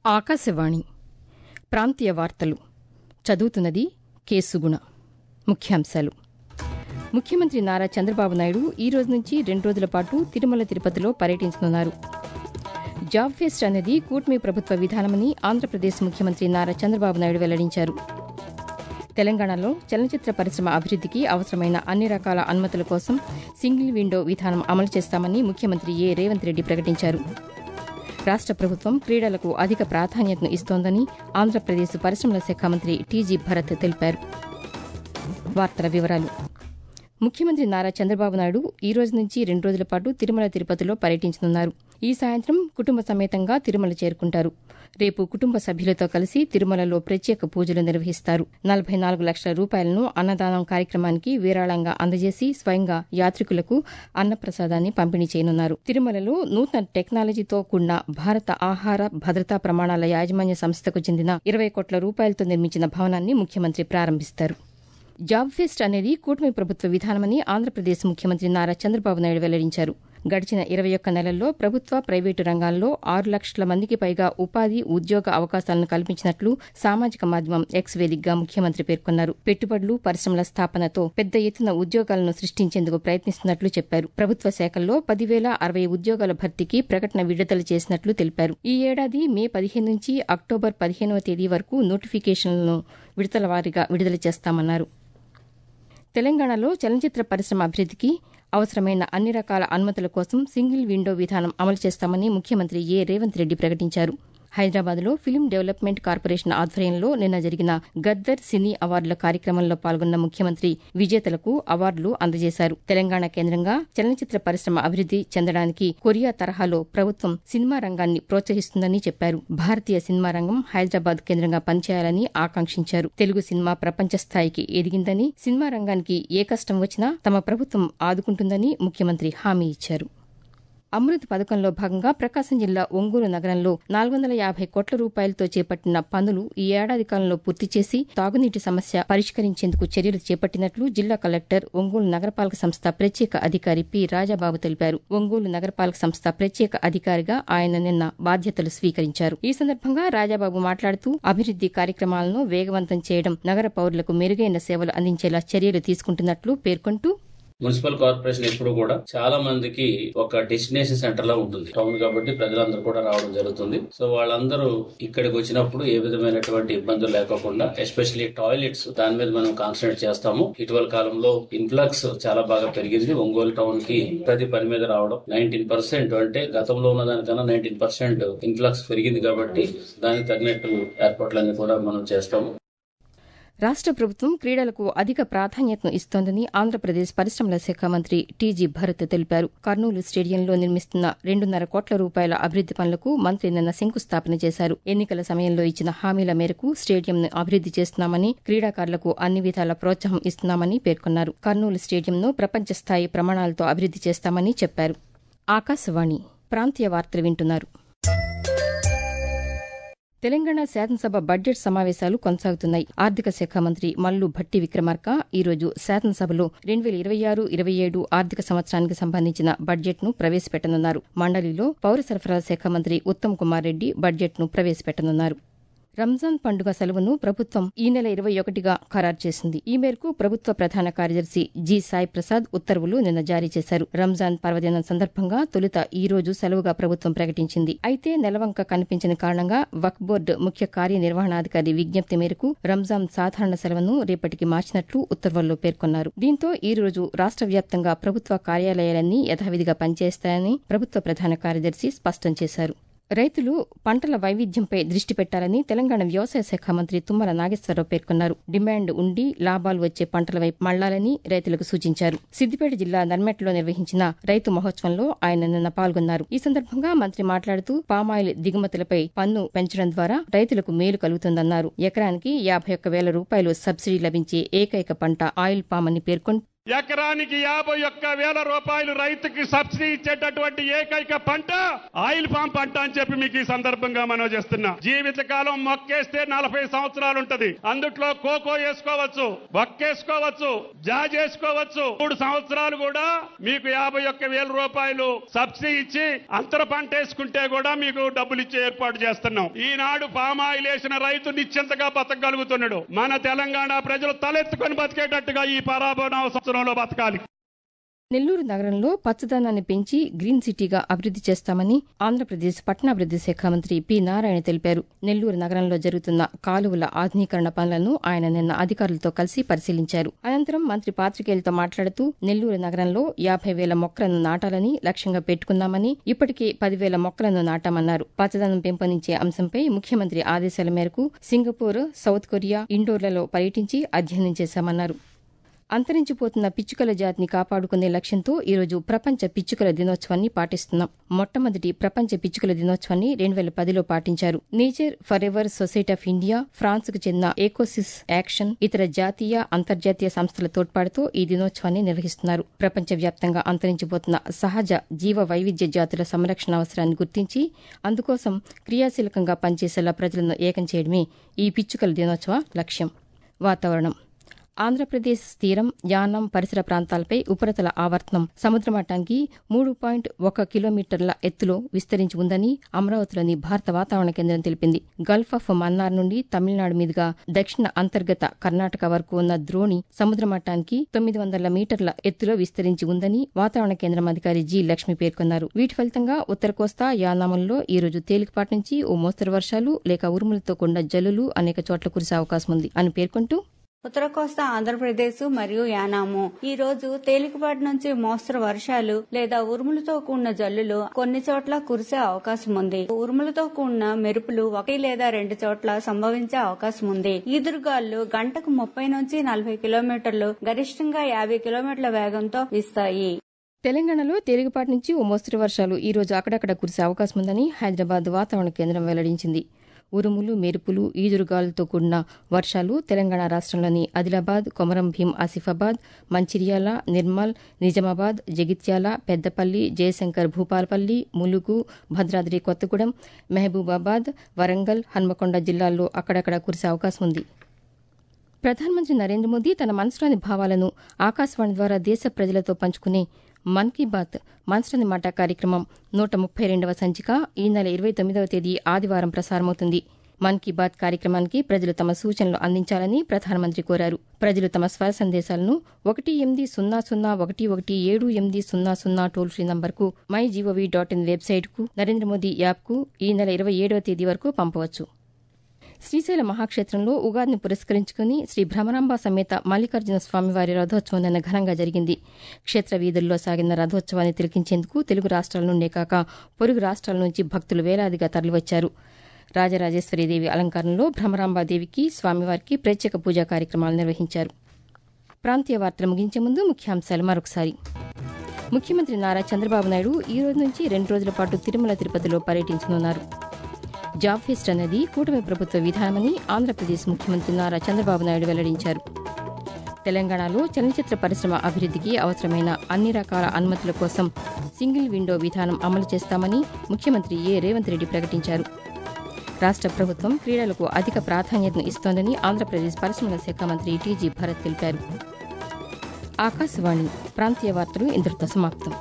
ఆకాశవాణి ప్రాంతీయ వార్తలు చదువుతున్నది కేసుగుణ ముఖ్యాంశాలు ముఖ్యమంత్రి నారా చంద్రబాబు నాయుడు ఈ రోజు నుంచి రెండు రోజుల పాటు తిరుమల తిరుపతిలో పర్యటించనున్నారు జాబ్ ఫెస్ట్ అనేది కూటమి ప్రభుత్వ విధానమని ఆంధ్రప్రదేశ్ ముఖ్యమంత్రి నారా చంద్రబాబు నాయుడు వెల్లడించారు తెలంగాణలో చలనచిత్ర పరిశ్రమ అభివృద్దికి అవసరమైన అన్ని రకాల అనుమతుల కోసం సింగిల్ విండో విధానం అమలు చేస్తామని ముఖ్యమంత్రి ఏ రేవంత్ రెడ్డి ప్రకటించారు రాష్ట ప్రభుత్వం క్రీడలకు అధిక ప్రాధాన్యతను ఇస్తోందని ఆంధ్రప్రదేశ్ పరిశ్రమల శాఖ మంత్రి టీజీ భరత్ తెలిపారు వార్తల వివరాలు ముఖ్యమంత్రి నారా చంద్రబాబు నాయుడు ఈ రోజు నుంచి రెండు రోజుల పాటు తిరుమల తిరుపతిలో పర్యటించనున్నారు ఈ సాయంత్రం కుటుంబ సమేతంగా తిరుమల చేరుకుంటారు రేపు కుటుంబ సభ్యులతో కలిసి తిరుమలలో ప్రత్యేక పూజలు నిర్వహిస్తారు నలభై నాలుగు లక్షల రూపాయలను అన్నదానం కార్యక్రమానికి విరాళంగా అందజేసి స్వయంగా యాత్రికులకు అన్నప్రసాదాన్ని పంపిణీ చేయనున్నారు తిరుమలలో నూతన టెక్నాలజీతో కూడిన భారత ఆహార భద్రతా ప్రమాణాల యాజమాన్య సంస్థకు చెందిన ఇరవై కోట్ల రూపాయలతో నిర్మించిన భవనాన్ని ముఖ్యమంత్రి ప్రారంభిస్తారు జాబ్ ఫెస్ట్ అనేది కూటమి ప్రభుత్వ విధానమని ఆంధ్రప్రదేశ్ ముఖ్యమంత్రి నారా చంద్రబాబు నాయుడు వెల్లడించారు గడిచిన ఇరవై ఒక్క నెలల్లో ప్రభుత్వ ప్రైవేటు రంగాల్లో ఆరు లక్షల మందికి పైగా ఉపాధి ఉద్యోగ అవకాశాలను కల్పించినట్లు సామాజిక మాధ్యమం ఎక్స్ వేదికగా ముఖ్యమంత్రి పేర్కొన్నారు పెట్టుబడులు పరిశ్రమల స్థాపనతో పెద్ద ఎత్తున ఉద్యోగాలను సృష్టించేందుకు ప్రయత్నిస్తున్నట్లు చెప్పారు ప్రభుత్వ శాఖల్లో పదివేల అరవై ఉద్యోగాల భర్తీకి ప్రకటన విడుదల చేసినట్లు తెలిపారు ఈ ఏడాది మే పదిహేను నుంచి అక్టోబర్ పదిహేనవ తేదీ వరకు నోటిఫికేషన్లను విడతల వారీగా విడుదల చేస్తామన్నారు తెలంగాణలో చలనచిత్ర పరిశ్రమ అభివృద్దికి అవసరమైన అన్ని రకాల అనుమతుల కోసం సింగిల్ విండో విధానం అమలు చేస్తామని ముఖ్యమంత్రి ఏ రేవంత్ రెడ్డి ప్రకటించారు హైదరాబాద్లో ఫిల్మ్ డెవలప్మెంట్ కార్పొరేషన్ ఆధ్వర్యంలో నిన్న జరిగిన గద్దర్ సినీ అవార్డుల కార్యక్రమంలో పాల్గొన్న ముఖ్యమంత్రి విజేతలకు అవార్డులు అందజేశారు తెలంగాణ కేంద్రంగా చలనచిత్ర పరిశ్రమ అభివృద్ది చెందడానికి కొరియా తరహాలో ప్రభుత్వం సినిమా రంగాన్ని ప్రోత్సహిస్తుందని చెప్పారు భారతీయ సినిమా రంగం హైదరాబాద్ కేంద్రంగా పనిచేయాలని ఆకాంక్షించారు తెలుగు సినిమా ప్రపంచ స్థాయికి ఎదిగిందని సినిమా రంగానికి ఏ కష్టం వచ్చినా తమ ప్రభుత్వం ఆదుకుంటుందని ముఖ్యమంత్రి హామీ ఇచ్చారు అమృత్ పథకంలో భాగంగా ప్రకాశం జిల్లా ఒంగోలు నగరంలో నాలుగు వందల యాభై కోట్ల రూపాయలతో చేపట్టిన పనులు ఈ ఏడాది కాలంలో పూర్తి చేసి తాగునీటి సమస్య పరిష్కరించేందుకు చర్యలు చేపట్టినట్లు జిల్లా కలెక్టర్ ఒంగోలు నగరపాలక సంస్థ ప్రత్యేక అధికారి పి రాజాబాబు తెలిపారు ఒంగోలు నగరపాలక సంస్థ ప్రత్యేక అధికారిగా ఆయన నిన్న బాధ్యతలు స్వీకరించారు ఈ సందర్భంగా రాజాబాబు మాట్లాడుతూ అభివృద్ది కార్యక్రమాలను వేగవంతం చేయడం నగర పౌరులకు మెరుగైన సేవలు అందించేలా చర్యలు తీసుకుంటున్నట్లు పేర్కొంటూ మున్సిపల్ కార్పొరేషన్ ఎప్పుడు కూడా చాలా మందికి ఒక డెస్టినేషన్ సెంటర్ లా ఉంటుంది టౌన్ కాబట్టి ప్రజలందరూ కూడా రావడం జరుగుతుంది సో వాళ్ళందరూ ఇక్కడికి వచ్చినప్పుడు ఏ విధమైనటువంటి ఇబ్బందులు లేకోకుండా ఎస్పెషల్లీ టాయిలెట్స్ దాని మీద మనం కాన్సన్ట్రేట్ చేస్తాము ఇటీవల కాలంలో ఇన్ఫ్లక్స్ చాలా బాగా పెరిగింది ఒంగోలు టౌన్ కి ప్రతి పని మీద రావడం నైన్టీన్ పర్సెంట్ అంటే గతంలో ఉన్న దానికన్నా నైన్టీన్ పర్సెంట్ ఇన్ఫ్లక్స్ పెరిగింది కాబట్టి దానికి తగినట్టు ఏర్పాట్లన్నీ కూడా మనం చేస్తాము రాష్ట ప్రభుత్వం క్రీడలకు అధిక ప్రాధాన్యతను ఇస్తోందని ఆంధ్రప్రదేశ్ పరిశ్రమల శాఖ మంత్రి టీజీ భరత్ తెలిపారు కర్నూలు స్టేడియంలో నిర్మిస్తున్న రెండున్నర కోట్ల రూపాయల అభివృద్ది పనులకు మంత్రి నిన్న శంకుస్థాపన చేశారు ఎన్నికల సమయంలో ఇచ్చిన హామీల మేరకు స్టేడియంను అభివృద్ది చేస్తున్నామని క్రీడాకారులకు అన్ని విధాల ప్రోత్సాహం ఇస్తున్నామని పేర్కొన్నారు కర్నూలు స్టేడియంను ప్రపంచ స్థాయి ప్రమాణాలతో అభివృద్ది చేస్తామని చెప్పారు ఆకాశవాణి ప్రాంతీయ వార్తలు వింటున్నారు తెలంగాణ శాసనసభ బడ్జెట్ సమావేశాలు కొనసాగుతున్నాయి ఆర్థిక శాఖ మంత్రి మల్లు భట్టి విక్రమార్క ఈ రోజు శాసనసభలో రెండు వేల ఇరవై ఆరు ఇరవై ఏడు ఆర్థిక సంవత్సరానికి సంబంధించిన బడ్జెట్ ను ప్రవేశపెట్టనున్నారు మండలిలో పౌర సరఫరాల శాఖ మంత్రి ఉత్తమ్ కుమార్ రెడ్డి బడ్జెట్ ను ప్రవేశపెట్టనున్నారు రంజాన్ పండుగ సెలవును ప్రభుత్వం ఈ నెల ఇరవై ఒకటిగా ఖరారు చేసింది ఈ మేరకు ప్రభుత్వ ప్రధాన కార్యదర్శి జి సాయి ప్రసాద్ ఉత్తర్వులు నిన్న జారీ చేశారు రంజాన్ పర్వదినం సందర్భంగా తొలుత ఈ రోజు సెలవుగా ప్రభుత్వం ప్రకటించింది అయితే నెలవంక కనిపించిన కారణంగా వక్ బోర్డు ముఖ్య కార్యనిర్వహణాధికారి విజ్ఞప్తి మేరకు రంజాన్ సాధారణ సెలవును రేపటికి మార్చినట్లు ఉత్తర్వుల్లో పేర్కొన్నారు దీంతో ఈ రోజు రాష్ట వ్యాప్తంగా ప్రభుత్వ కార్యాలయాలన్నీ యథావిధిగా పనిచేస్తాయని ప్రభుత్వ ప్రధాన కార్యదర్శి స్పష్టం చేశారు రైతులు పంటల వైవిధ్యంపై దృష్టి పెట్టాలని తెలంగాణ వ్యవసాయ శాఖ మంత్రి తుమ్మల నాగేశ్వరరావు పేర్కొన్నారు డిమాండ్ ఉండి లాభాలు వచ్చే పంటల వైపు మళ్లాలని రైతులకు సూచించారు సిద్దిపేట జిల్లా నర్మెట్లో నిర్వహించిన రైతు మహోత్సవంలో ఆయన నిన్న పాల్గొన్నారు ఈ సందర్భంగా మంత్రి మాట్లాడుతూ పామాయిల్ దిగుమతులపై పన్ను పెంచడం ద్వారా రైతులకు మేలు కలుగుతుందన్నారు ఎకరానికి యాభై ఒక్క వేల రూపాయలు సబ్సిడీ లభించే ఏకైక పంట ఆయిల్ పామ్ అని పేర్కొంటూ ఎకరానికి యాభై ఒక్క వేల రూపాయలు రైతుకి సబ్సిడీ ఇచ్చేటటువంటి ఏకైక పంట ఆయిల్ పామ్ పంట అని చెప్పి మీకు ఈ సందర్భంగా మనం చేస్తున్నా జీవితకాలం మొక్కేస్తే నలభై సంవత్సరాలు ఉంటది అందుట్లో కోకో వేసుకోవచ్చు మొక్కేసుకోవచ్చు జాజ్ వేసుకోవచ్చు మూడు సంవత్సరాలు కూడా మీకు యాభై ఒక్క వేల రూపాయలు సబ్సిడీ ఇచ్చి అంతర పంట వేసుకుంటే కూడా మీకు డబ్బులు ఇచ్చే ఏర్పాటు చేస్తున్నాం ఈనాడు పామ్ ఆయిల్ వేసిన రైతు నిశ్చింతగా బతకగలుగుతున్నాడు మన తెలంగాణ ప్రజలు తలెత్తుకొని బతికేటట్టుగా ఈ పరాభవన సంవత్సరంలో బతకాలి నెల్లూరు నగరంలో పచ్చదనాన్ని పెంచి గ్రీన్ సిటీగా అభివృద్ది చేస్తామని ఆంధ్రప్రదేశ్ పట్టణాభివృద్ది శాఖ మంత్రి పి నారాయణ తెలిపారు నెల్లూరు నగరంలో జరుగుతున్న కాలువల ఆధునీకరణ పనులను ఆయన నిన్న అధికారులతో కలిసి పరిశీలించారు అనంతరం మంత్రి పాతికేయులతో మాట్లాడుతూ నెల్లూరు నగరంలో యాభై వేల మొక్కలను నాటాలని లక్ష్యంగా పెట్టుకున్నామని ఇప్పటికే పదివేల మొక్కలను నాటామన్నారు పచ్చదనం పెంపొందించే అంశంపై ముఖ్యమంత్రి ఆదేశాల మేరకు సింగపూర్ సౌత్ కొరియా ఇండోర్లలో పర్యటించి అధ్యయనం చేశామన్నారు అంతరించిపోతున్న పిచ్చుకల జాతిని కాపాడుకునే లక్ష్యంతో ఈరోజు ప్రపంచ పిచ్చుకల దినోత్సవాన్ని పాటిస్తున్నాం మొట్టమొదటి ప్రపంచ పిచ్చుకల దినోత్సవాన్ని రెండు వేల పదిలో పాటించారు nature for ever society of India France కు చెందిన ఏకోసిస్ యాక్షన్ ఇతర జాతీయ అంతర్జాతీయ సంస్థల తోడ్పాటుతో ఈ దినోత్సవాన్ని నిర్వహిస్తున్నారు ప్రపంచవ్యాప్తంగా అంతరించిపోతున్న సహజ జీవ వైవిధ్య జాతుల సంరక్షణ అవసరాన్ని గుర్తించి అందుకోసం క్రియాశీలకంగా పనిచేసేలా ప్రజలను ఏకం చేయడమే ఈ పిచ్చుకల దినోత్సవ లక్ష్యం వాతావరణం ఆంధ్రప్రదేశ్ తీరం యానం పరిసర ప్రాంతాలపై ఉపరితల ఆవర్తనం సముద్రమట్టానికి మూడు పాయింట్ ఒక కిలోమీటర్ల ఎత్తులో విస్తరించి ఉందని అమరావతిలోని భారత వాతావరణ కేంద్రం తెలిపింది గల్ఫ్ ఆఫ్ మన్నార్ నుండి తమిళనాడు మీదుగా దక్షిణ అంతర్గత కర్ణాటక వరకు ఉన్న ద్రోణి సముద్రమట్టానికి తొమ్మిది వందల మీటర్ల ఎత్తులో విస్తరించి ఉందని వాతావరణ కేంద్రం అధికారి జి లక్ష్మి పేర్కొన్నారు వీటి ఫలితంగా ఉత్తర కోస్తా యానామంలో ఈ రోజు తేలికపాటి నుంచి ఓ మోస్తరు వర్షాలు లేక ఉరుములతో కూడిన జల్లులు అనేక చోట్ల కురిసే అవకాశం ఉంది అని పేర్కొంటూ ఉత్తర కోస్తా ఆంధ్రప్రదేశ్ మరియు యానాము ఈ రోజు తేలికపాటి నుంచి మోస్తరు వర్షాలు లేదా ఉరుములతో కూడిన జల్లులు కొన్ని చోట్ల కురిసే అవకాశం ఉంది ఉరుములతో కూడిన మెరుపులు ఒకటి లేదా రెండు చోట్ల సంభవించే అవకాశం ఉంది ఈదురుగాలు గంటకు ముప్పై నుంచి నలభై కిలోమీటర్లు గరిష్టంగా యాభై కిలోమీటర్ల వేగంతో వీస్తాయి తెలంగాణలో తేలికపాటి నుంచి ఓ మోస్తరు వర్షాలు ఈ రోజు అక్కడక్కడ కురిసే అవకాశం ఉందని హైదరాబాద్ వాతావరణ కేంద్రం వెల్లడించింది ఉరుములు మెరుపులు ఈదురుగాలులతో కూడిన వర్షాలు తెలంగాణ రాష్ట్రంలోని ఆదిలాబాద్ కొమరం భీం ఆసిఫాబాద్ మంచిర్యాల నిర్మల్ నిజామాబాద్ జగిత్యాల పెద్దపల్లి జయశంకర్ భూపాలపల్లి ములుగు భద్రాద్రి కొత్తగూడెం మహబూబాబాద్ వరంగల్ హన్మకొండ జిల్లాల్లో అక్కడక్కడ కురిసే అవకాశం ఉంది ప్రధానమంత్రి నరేంద్ర మోదీ తన మనసులోని భావాలను ఆకాశవాణి ద్వారా దేశ ప్రజలతో పంచుకునే మన్ కీ బాత్ మనసులోని మాట కార్యక్రమం నూట ముప్పై రెండవ సంచిక ఈ నెల ఇరవై తొమ్మిదవ తేదీ ఆదివారం ప్రసారమవుతుంది మన్ కీ బాత్ కార్యక్రమానికి ప్రజలు తమ సూచనలు అందించాలని ప్రధానమంత్రి కోరారు ప్రజలు తమ స్వర సందేశాలను ఒకటి ఎనిమిది సున్నా సున్నా ఒకటి ఒకటి ఏడు ఎనిమిది సున్నా సున్నా టోల్ ఫ్రీ నంబర్కు మై జీఓవీ డాట్ ఇన్ వెబ్సైట్కు నరేంద్ర మోదీ యాప్కు ఈ నెల ఇరవై ఏడవ తేదీ వరకు పంపవచ్చు శ్రీశైల మహాక్షేత్రంలో ఉగాదిని పురస్కరించుకుని శ్రీ భ్రమరాంబ సమేత మల్లికార్జున స్వామివారి రథోత్సవం నిన్న ఘనంగా జరిగింది క్షేత్ర వీధుల్లో సాగిన రథోత్సవాన్ని తిలకించేందుకు తెలుగు రాష్ట్రాల నుండే కాక పొరుగు రాష్ట్రాల నుంచి భక్తులు వేలాదిగా తరలివచ్చారు రాజరాజేశ్వరీదేవి అలంకారంలో భ్రమరాంబాదేవికి స్వామివారికి ప్రత్యేక పూజా కార్యక్రమాలు నిర్వహించారు ప్రాంతీయ వార్తలు ముగించే ముందు ముఖ్యాంశాలు మరొకసారి ముఖ్యమంత్రి నారా చంద్రబాబు నాయుడు ఈ రోజు నుంచి రెండు రోజుల పాటు తిరుమల తిరుపతిలో పర్యటించనున్నారు జాబ్ ఫెస్ట్ అనేది కూటమి ప్రభుత్వ విధానమని ఆంధ్రప్రదేశ్ ముఖ్యమంత్రి నారా చంద్రబాబు నాయుడు వెల్లడించారు తెలంగాణలో చలనచిత్ర పరిశ్రమ అభివృద్ధికి అవసరమైన అన్ని రకాల అనుమతుల కోసం సింగిల్ విండో విధానం అమలు చేస్తామని ముఖ్యమంత్రి ఏ రేవంత్ రెడ్డి ప్రకటించారు రాష్ట్ర ప్రభుత్వం క్రీడలకు అధిక ప్రాధాన్యతను ఇస్తోందని ఆంధ్రప్రదేశ్ పరిశ్రమల శాఖ మంత్రి టీజీ భరత్ తెలిపారు ఆకాశవాణి ప్రాంతీయ వార్తలు ఇంతటితో సమాప్తం